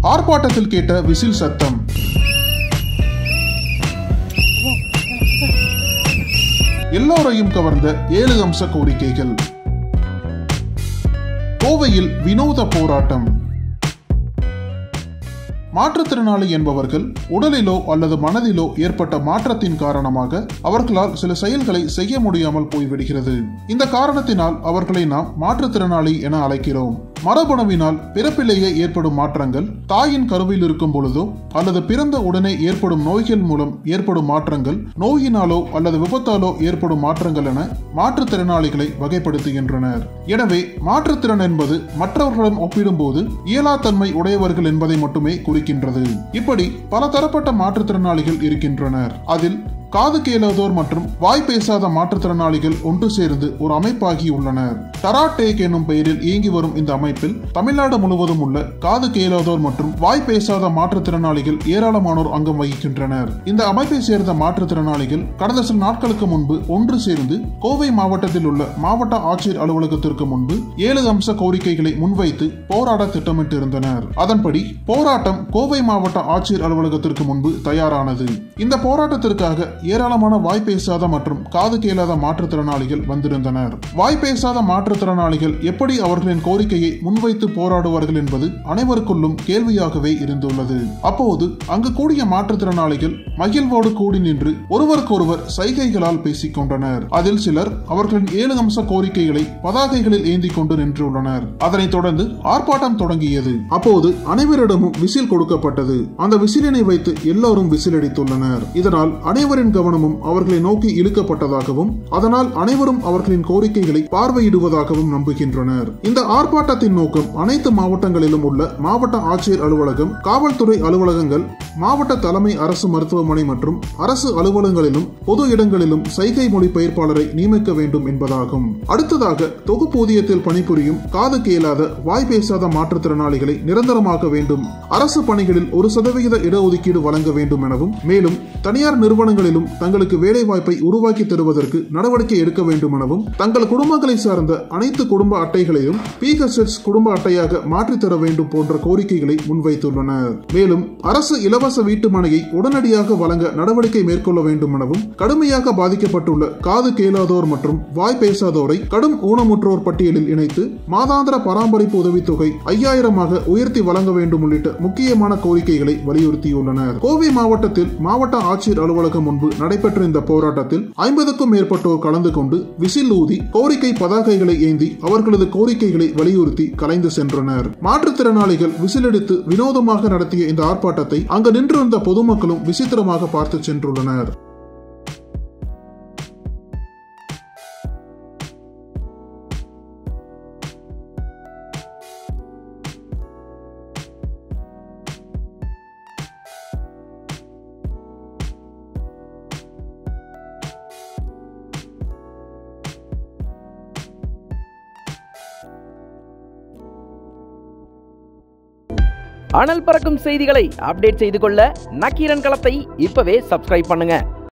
ஆர்ப்பாட்டத்தில் கேட்ட விசில் சத்தம் எல்லோரையும் கவர்ந்த ஏழு அம்ச கோரிக்கைகள் கோவையில் வினோத போராட்டம் மாற்றுத்திறனாளி என்பவர்கள் உடலிலோ அல்லது மனதிலோ ஏற்பட்ட மாற்றத்தின் காரணமாக அவர்களால் சில செயல்களை செய்ய முடியாமல் போய்விடுகிறது இந்த காரணத்தினால் அவர்களை நாம் மாற்றுத்திறனாளி என அழைக்கிறோம் மரபணுவினால் பிறப்பிலேயே ஏற்படும் மாற்றங்கள் தாயின் கருவில் இருக்கும் பொழுதோ அல்லது பிறந்த உடனே ஏற்படும் நோய்கள் மூலம் ஏற்படும் மாற்றங்கள் நோயினாலோ அல்லது விபத்தாலோ ஏற்படும் மாற்றங்கள் என மாற்றுத்திறனாளிகளை வகைப்படுத்துகின்றனர் எனவே மாற்றுத்திறன் என்பது மற்றவர்களுடன் ஒப்பிடும்போது இயலாத்தன்மை உடையவர்கள் என்பதை மட்டுமே குறிக்கின்றது இப்படி பல தரப்பட்ட மாற்றுத்திறனாளிகள் இருக்கின்றனர் அதில் காது கேளாதோர் மற்றும் வாய் பேசாத மாற்றுத்திறனாளிகள் ஒன்று சேர்ந்து ஒரு அமைப்பாகி உள்ளனர் டராடேக் என்னும் பெயரில் இயங்கி வரும் இந்த அமைப்பில் தமிழ்நாடு முழுவதும் உள்ள காது கேளாதோர் மற்றும் வாய் பேசாத மாற்றுத்திறனாளிகள் ஏராளமானோர் அங்கம் வகிக்கின்றனர் இந்த அமைப்பை சேர்ந்த மாற்றுத்திறனாளிகள் கடந்த சில நாட்களுக்கு முன்பு ஒன்று சேர்ந்து கோவை மாவட்டத்தில் உள்ள மாவட்ட ஆட்சியர் அலுவலகத்திற்கு முன்பு ஏழு அம்ச கோரிக்கைகளை முன்வைத்து போராட திட்டமிட்டிருந்தனர் அதன்படி போராட்டம் கோவை மாவட்ட ஆட்சியர் அலுவலகத்திற்கு முன்பு தயாரானது இந்த போராட்டத்திற்காக ஏராளமான வாய் பேசாத மற்றும் காது கேளாத மாற்றுத்திறனாளிகள் வந்திருந்தனர் வாய் பேசாத மாற்றுத்திறனாளிகள் எப்படி அவர்களின் கோரிக்கையை முன்வைத்து போராடுவார்கள் என்பது அனைவருக்குள்ளும் கேள்வியாகவே இருந்துள்ளது அப்போது அங்கு கூடிய மாற்றுத்திறனாளிகள் மகிழ்வோடு கூடி நின்று ஒருவருக்கொருவர் சைகைகளால் பேசிக் கொண்டனர் அதில் சிலர் அவர்களின் ஏழு அம்ச கோரிக்கைகளை பதாகைகளில் ஏந்தி கொண்டு நின்றுள்ளனர் அதனைத் தொடர்ந்து ஆர்ப்பாட்டம் தொடங்கியது அப்போது அனைவரிடமும் விசில் கொடுக்கப்பட்டது அந்த விசிலினை வைத்து எல்லோரும் விசில் அடித்துள்ளனர் இதனால் அனைவரின் கவனமும் அவர்களை நோக்கி இழுக்கப்பட்டதாகவும் அதனால் அனைவரும் அவர்களின் கோரிக்கைகளை பார்வையிடுவதாகவும் நம்புகின்றனர் இந்த ஆர்ப்பாட்டத்தின் நோக்கம் அனைத்து மாவட்டங்களிலும் உள்ள மாவட்ட ஆட்சியர் அலுவலகம் காவல்துறை அலுவலகங்கள் மாவட்ட தலைமை அரசு மருத்துவமனை மற்றும் அரசு அலுவலகங்களிலும் பொது இடங்களிலும் சைகை மொழி பெயர்ப்பாளரை நியமிக்க வேண்டும் என்பதாகும் அடுத்ததாக தொகுப்பூதியத்தில் பணிபுரியும் காது கேளாத வாய் பேசாத மாற்றுத்திறனாளிகளை நிரந்தரமாக்க வேண்டும் அரசு பணிகளில் ஒரு சதவிகித இடஒதுக்கீடு வழங்க வேண்டும் எனவும் மேலும் தனியார் நிறுவனங்களிலும் தங்களுக்கு வேலை வாய்ப்பை உருவாக்கி தருவதற்கு நடவடிக்கை எடுக்க வேண்டும் எனவும் தங்கள் குடும்பங்களை சார்ந்த அனைத்து குடும்ப அட்டைகளையும் பிகசெட்ஸ் குடும்ப அட்டையாக மாற்றித் தர வேண்டும் போன்ற கோரிக்கைகளை முன்வைத்துள்ளனர் மேலும் அரசு இலவச வீட்டு மனையை உடனடியாக வழங்க நடவடிக்கை மேற்கொள்ள வேண்டும் எனவும் கடுமையாக பாதிக்கப்பட்டுள்ள காது கேளாதோர் மற்றும் வாய் பேசாதோரை கடும் ஊனமுற்றோர் பட்டியலில் இணைத்து மாதாந்திர பராமரிப்பு உதவித்தொகை ஐயாயிரமாக உயர்த்தி வழங்க வேண்டும் உள்ளிட்ட முக்கியமான கோரிக்கைகளை வலியுறுத்தியுள்ளனர் கோவை மாவட்டத்தில் மாவட்ட ஆட்சியர் அலுவலகம் முன்பு நடைபெற்ற இந்த போராட்டத்தில் ஐம்பதுக்கும் மேற்பட்டோர் கலந்து கொண்டு விசில் ஊதி கோரிக்கை பதாகைகளை ஏந்தி அவர்களது கோரிக்கைகளை வலியுறுத்தி கலைந்து சென்றனர் மாற்றுத்திறனாளிகள் விசிலடித்து வினோதமாக நடத்திய இந்த ஆர்ப்பாட்டத்தை அங்கு நின்றிருந்த பொதுமக்களும் விசித்திரமாக பார்த்து சென்றுள்ளனர் அனல் பறக்கும் செய்திகளை அப்டேட் செய்து கொள்ள நக்கீரன் களத்தை இப்பவே சப்ஸ்கிரைப் பண்ணுங்க